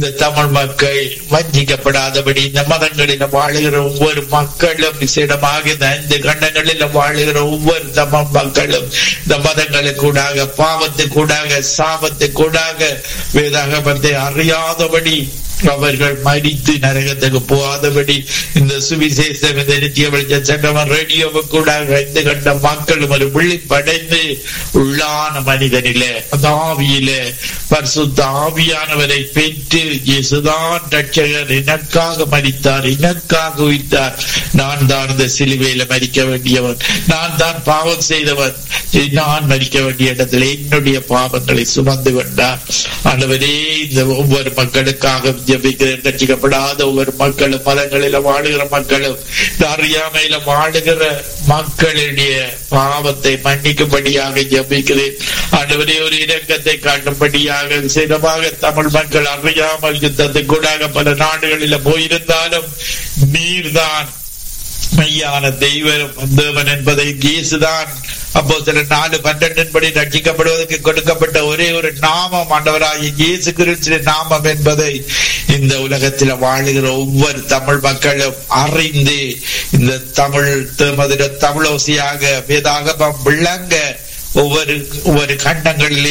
இந்த தமிழ் மக்கள் வஞ்சிக்கப்படாதபடி இந்த மதங்களில் வாழுகிற ஒவ்வொரு மக்களும் விசேடமாக இந்த ஐந்து கண்டங்களில் வாழுகிற ஒவ்வொரு தமிழ் மக்களும் இந்த மதங்களுக்கூடாக பாவத்துக்கூடாக சாபத்துக்கூடாக வேதாகமத்தை அறியாதபடி அவர்கள் மடித்து நரகத்துக்கு போகாதபடி இந்த சுவிசேஷம் இந்த நித்திய வெளிச்ச சங்கமம் ரேடியோவுக்கூடாக ஐந்து கண்ட மக்களும் ஒரு விழிப்படைந்து உள்ளான மனிதனிலே அந்த ஆவியிலே பரிசுத்த ஆவியானவரை பெற்று இயேசுதான் ரட்சகர் எனக்காக மறித்தார் எனக்காக உயிர்த்தார் நான் தான் இந்த சிலுவையில மறிக்க வேண்டியவன் நான் தான் பாவம் செய்தவன் நான் மறிக்க வேண்டிய இடத்துல என்னுடைய பாவங்களை சுமந்து கொண்டார் ஆண்டவரே இந்த ஒவ்வொரு மக்களுக்காக ஜபிக்கிறேன் ரட்சிக்கப்படாத ஒவ்வொரு மக்களும் மதங்களில வாழுகிற மக்களும் இந்த அறியாமையில வாழுகிற மக்களுடைய பாவத்தை மன்னிக்கும்படியாக ஜபிக்கிறேன் ஆண்டவரே ஒரு இணக்கத்தை காட்டும்படியாக சிறப்பாக தமிழ் மக்கள் அறியாமல் யுத்தத்துக்கூடாக பல நாடுகளில போயிருந்தாலும் நீர்தான் மெய்யான தெய்வம் தேவன் என்பதை இயேசுதான் அப்போ சில நாலு பன்னெண்டின் படி ரட்சிக்கப்படுவதற்கு கொடுக்கப்பட்ட ஒரே ஒரு நாமம் ஆண்டவராகிய இயேசு கிறிஸ்துவின் நாமம் என்பதை இந்த உலகத்தில் வாழுகிற ஒவ்வொரு தமிழ் மக்களும் அறிந்து இந்த தமிழ் மதுர தமிழோசியாக வேதாகமம் விளங்க ஒவ்வொரு ஒவ்வொரு கண்டங்களிலே